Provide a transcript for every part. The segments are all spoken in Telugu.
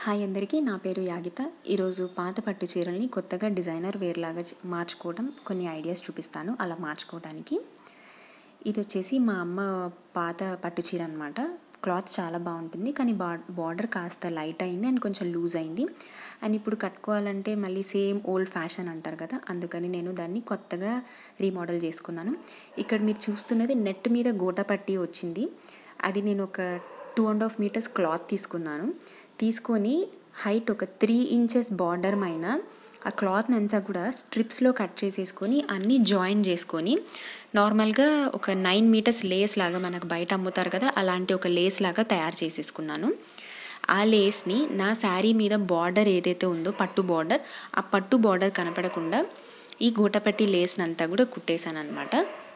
హాయ్ అందరికీ నా పేరు యాగిత ఈరోజు పాత పట్టు చీరల్ని కొత్తగా డిజైనర్ వేర్ లాగా చే- మార్చుకోవడం కొన్ని ఐడియాస్ చూపిస్తాను అలా మార్చుకోవడానికి ఇది వచ్చేసి మా అమ్మ పాత పట్టు చీర అనమాట క్లాత్ చాలా బాగుంటుంది కానీ బా బార్డర్ కాస్త లైట్ అయింది అండ్ కొంచెం లూజ్ అయింది అండ్ ఇప్పుడు కట్టుకోవాలంటే మళ్ళీ సేమ్ ఓల్డ్ ఫ్యాషన్ అంటారు కదా అందుకని నేను దాన్ని కొత్తగా రీమోడల్ చేసుకున్నాను ఇక్కడ మీరు చూస్తున్నది నెట్ మీద గోట పట్టి వచ్చింది అది నేను ఒక two and half meters cloth తీసుకున్నాను తీసుకొని హైట్ ఒక త్రీ ఇంచెస్ బార్డర్ పైన ఆ క్లాత్ అంతా కూడా స్ట్రిప్స్లో కట్ చేసేసుకొని అన్నీ జాయిన్ చేసుకొని నార్మల్గా ఒక నైన్ మీటర్స్ లేస్ లాగా మనకు బయట అమ్ముతారు కదా అలాంటి ఒక లేస్ లాగా తయారు చేసేసుకున్నాను ఆ లేస్ని నా శారీ మీద బార్డర్ ఏదైతే ఉందో పట్టు బార్డర్ ఆ పట్టు బార్డర్ కనపడకుండా ఈ గోటపట్టి లేస్ని అంతా కూడా కుట్టేశాను అనమాట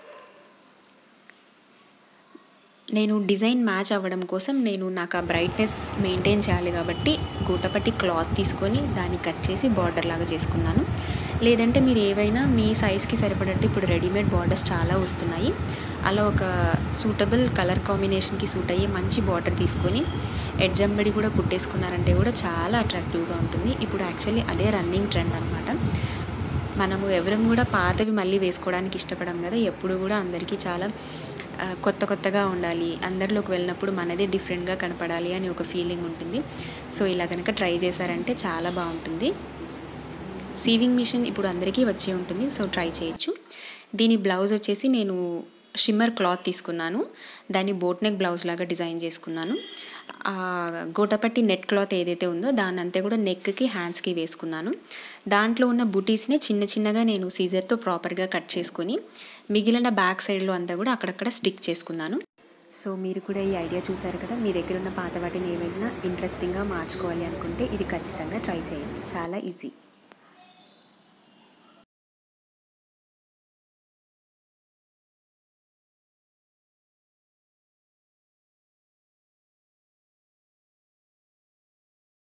నేను డిజైన్ మ్యాచ్ అవ్వడం కోసం నేను నాకు ఆ బ్రైట్నెస్ మెయింటైన్ చేయాలి కాబట్టి గూటపట్టి క్లాత్ తీసుకొని దాన్ని కట్ చేసి బార్డర్ లాగా చేసుకున్నాను లేదంటే మీరు ఏవైనా మీ సైజ్కి సరిపడట్టు ఇప్పుడు రెడీమేడ్ బార్డర్స్ చాలా వస్తున్నాయి అలా ఒక సూటబుల్ కలర్ కాంబినేషన్కి సూట్ అయ్యే మంచి బార్డర్ తీసుకొని ఎడ్జంబడి కూడా కుట్టేసుకున్నారంటే కూడా చాలా అట్రాక్టివ్గా ఉంటుంది ఇప్పుడు యాక్చువల్లీ అదే రన్నింగ్ ట్రెండ్ అనమాట మనము ఎవరం కూడా పాతవి మళ్ళీ వేసుకోవడానికి ఇష్టపడం కదా ఎప్పుడు కూడా అందరికీ చాలా ఆ, కొత్త కొత్తగా ఉండాలి అందరిలోకి వెళ్ళినప్పుడు మనదే డిఫరెంట్గా కనపడాలి అని ఒక ఫీలింగ్ ఉంటుంది సో ఇలా కనుక ట్రై చేశారంటే చాలా బాగుంటుంది సీవింగ్ మిషన్ ఇప్పుడు అందరికీ వచ్చే ఉంటుంది సో ట్రై చేయొచ్చు దీని బ్లౌజ్ వచ్చేసి నేను షిమ్మర్ క్లాత్ తీసుకున్నాను దాన్ని బోట్ నెక్ బ్లౌజ్ లాగా డిజైన్ చేసుకున్నాను ఆ గోటపట్టి నెట్ క్లాత్ ఏదైతే ఉందో దాన్ని అంతా కూడా నెక్కి హ్యాండ్స్కి వేసుకున్నాను దాంట్లో ఉన్న బుటీస్ని చిన్న చిన్నగా నేను సీజర్తో ప్రాపర్గా కట్ చేసుకొని మిగిలిన బ్యాక్ సైడ్లో అంతా కూడా అక్కడక్కడ స్టిక్ చేసుకున్నాను సో మీరు కూడా ఈ ఐడియా చూసారు కదా మీ దగ్గర ఉన్న పాత వాటిని ఏమైనా ఇంట్రెస్టింగ్గా మార్చుకోవాలి అనుకుంటే ఇది ఖచ్చితంగా ట్రై చేయండి చాలా ఈజీ